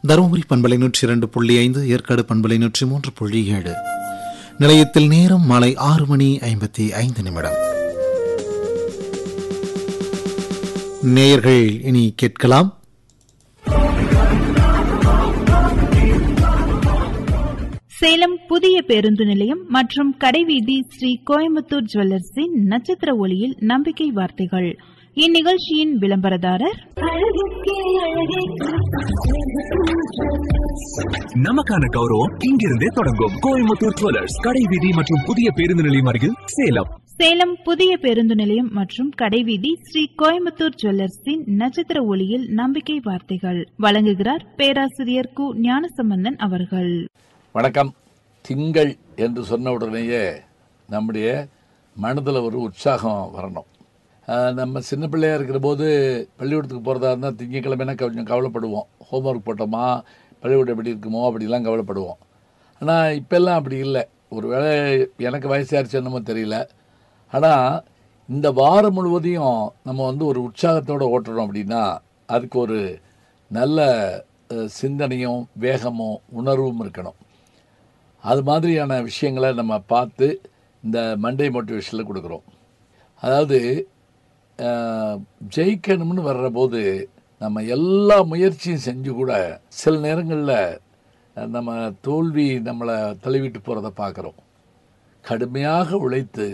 தருமபுரி பண்பலை நூற்றி இரண்டு புள்ளி ஐந்து ஏற்காடு பண்பலை நூற்றி மூன்று புள்ளி ஏழு நிலையத்தில் நேரம் மாலை ஆறு மணி ஐம்பத்தி ஐந்து நிமிடம் நேயர்கள் இனி கேட்கலாம் சேலம் புதிய பேருந்து நிலையம் மற்றும் கடைவீதி ஸ்ரீ கோயம்புத்தூர் ஜுவல்லர்ஸின் நட்சத்திர ஒளியில் நம்பிக்கை வார்த்தைகள் இந்நிகழ்ச்சியின் விளம்பரதாரர் நமக்கான கௌரவம் இங்கிருந்தே தொடங்கும் கோயம்புத்தூர் ஜுவல்லர்ஸ் கடை வீதி மற்றும் புதிய பேருந்து நிலையம் அருகில் சேலம் சேலம் புதிய பேருந்து நிலையம் மற்றும் கடைவீதி ஸ்ரீ கோயம்புத்தூர் ஜுவல்லர்ஸின் நட்சத்திர ஒளியில் நம்பிக்கை வார்த்தைகள் வழங்குகிறார் பேராசிரியர் கு ஞானசம்பந்தன் அவர்கள் வணக்கம் திங்கள் என்று சொன்ன உடனேயே நம்முடைய மனதில் ஒரு உற்சாகம் வரணும் ஆஹ் நம்ம சின்ன பிள்ளையா இருக்கிற போது பள்ளிக்கூடத்துக்கு போகிறதா இருந்தால் திங்கக்கிழமைனா கொஞ்சம் கவலைப்படுவோம் ஹோம்ஒர்க் போட்டோமா பள்ளிக்கூடம் எப்படி இருக்குமோ அப்படிலாம் கவலைப்படுவோம் ஆனால் இப்போல்லாம் அப்படி இல்லை ஒரு வேளை எனக்கு வயசாயிருச்சு என்னமோ தெரியல ஆனால் இந்த வாரம் முழுவதையும் நம்ம வந்து ஒரு உற்சாகத்தோடு ஓட்டுறோம் அப்படின்னா அதுக்கு ஒரு நல்ல அஹ், சிந்தனையும் வேகமும் உணர்வும் இருக்கணும் அது மாதிரியான விஷயங்களை நம்ம பார்த்து இந்த மண்டே மோட்டிவேஷனில் கொடுக்குறோம் அதாவது அஹ், ஜெயிக்கணும்னு வர்ற போது நம்ம எல்லா முயற்சியும் செஞ்சு கூட சில நேரங்களில் நம்ம தோல்வி நம்மளை தள்ளிவிட்டு போகிறத பார்க்குறோம் கடுமையாக உழைத்து